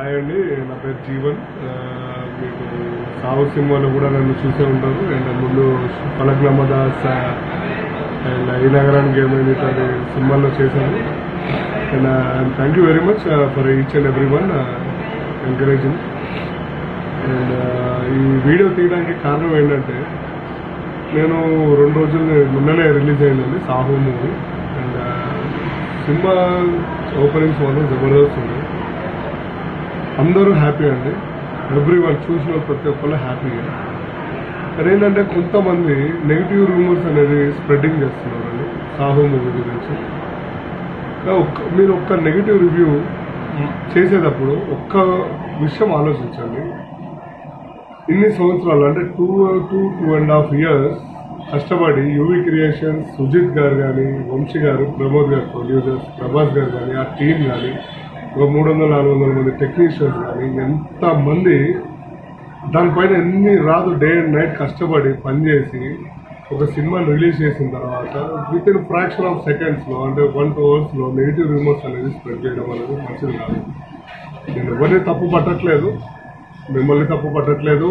hi అండి నా పేరు జీవన్ ఆ, మీకు సావు సినిమాలో కూడా నన్ను చూసే ఉంటారు అండ్ ముందు పలక్ నమ్మదాస్ అండ్ ఈ నగరానికి ఏమైంది ఇట్లాంటి సినిమాల్లో చేశాను and thank you very much for each and every one encouraging and ఈ వీడియో తీయడానికి కారణం ఏంటంటే నేను రెండు రోజులు నిన్ననే రిలీజ్ అయిందండి సాహు మూవీ అండ్ సినిమా ఓపెనింగ్స్ మాత్రం జబర్దస్త్ ఉంది అందరూ హ్యాపీ అండి ఎవ్రీ వన్ చూసిన ప్రతి ఒక్కళ్ళు హ్యాపీ కానీ ఏంటంటే కొంతమంది నెగిటివ్ రూమర్స్ అనేది స్ప్రెడ్డింగ్ చేస్తున్నారండి సాహు మూవీ గురించి ఇంకా ఒక్క మీరు ఒక్క నెగిటివ్ రివ్యూ చేసేటప్పుడు ఒక్క విషయం ఆలోచించండి ఇన్ని సంవత్సరాలు అంటే two two two and half years కష్టపడి యూవీ క్రియేషన్స్ సుజిత్ గారు కానీ వంశీ గారు ప్రమోద్ గారు ప్రొడ్యూసర్స్ ప్రభాస్ గారు కానీ ఆ టీం కానీ ఒక మూడు వందల నాలుగు వందల మంది టెక్నీషియన్స్ కానీ ఎంతమంది దానిపైన ఎన్ని రాదు డే అండ్ నైట్ కష్టపడి పనిచేసి ఒక సినిమాని రిలీజ్ చేసిన తర్వాత విత్ ఇన్ ఫ్రాక్షన్ ఆఫ్ సెకండ్స్లో అంటే వన్ టూ అవర్స్లో నెగిటివ్ రిమోట్స్ అనేది స్ప్రెడ్ చేయడం అనేది మంచిది కాదు నేను ఎవరిని తప్పు పట్టట్లేదు మిమ్మల్ని తప్పు పట్టట్లేదు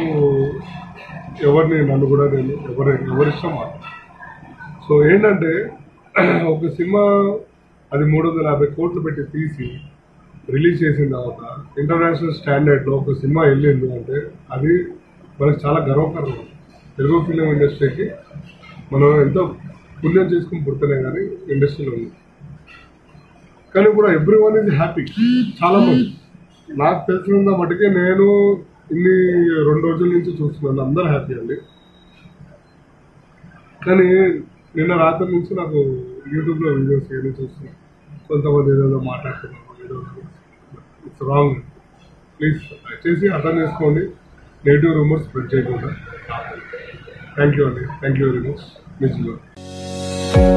ఎవరిని నన్ను కూడా నేను ఎవరి ఎవరిష్టం మాట సో ఏంటంటే ఒక సినిమా అది మూడు వందల యాభై కోట్లు పెట్టి తీసి రిలీజ్ చేసిన తర్వాత ఇంటర్నేషనల్ స్టాండర్డ్లో ఒక సినిమా వెళ్ళింది అంటే అది మనకు చాలా గర్వకారణం తెలుగు ఫిలిం ఇండస్ట్రీకి మనం ఎంతో పుణ్యం చేసుకుని పుడుతున్నాయి కానీ ఇండస్ట్రీలో ఉంది కానీ కూడా ఎవ్రీ వన్ ఈజ్ హ్యాపీ చాలా మంది నాకు తెలిసినంత మటుకే నేను ఇన్ని రెండు రోజుల నుంచి చూస్తున్నాను అందరూ హ్యాపీ అండి కానీ నిన్న రాత్రి నుంచి నాకు యూట్యూబ్లో వీడియోస్ ఏదో చూస్తున్నాను కొంతమంది ఏదో మాట్లాడుతున్నారు ఏదో ఇట్స్ రాంగ్ ప్లీజ్ దయచేసి అర్థం చేసుకోండి నెగిటివ్ రూమర్స్ స్ప్రెడ్ చేయకుండా థ్యాంక్ యూ అండి థ్యాంక్ యూ వెరీ మచ్ నిజంగా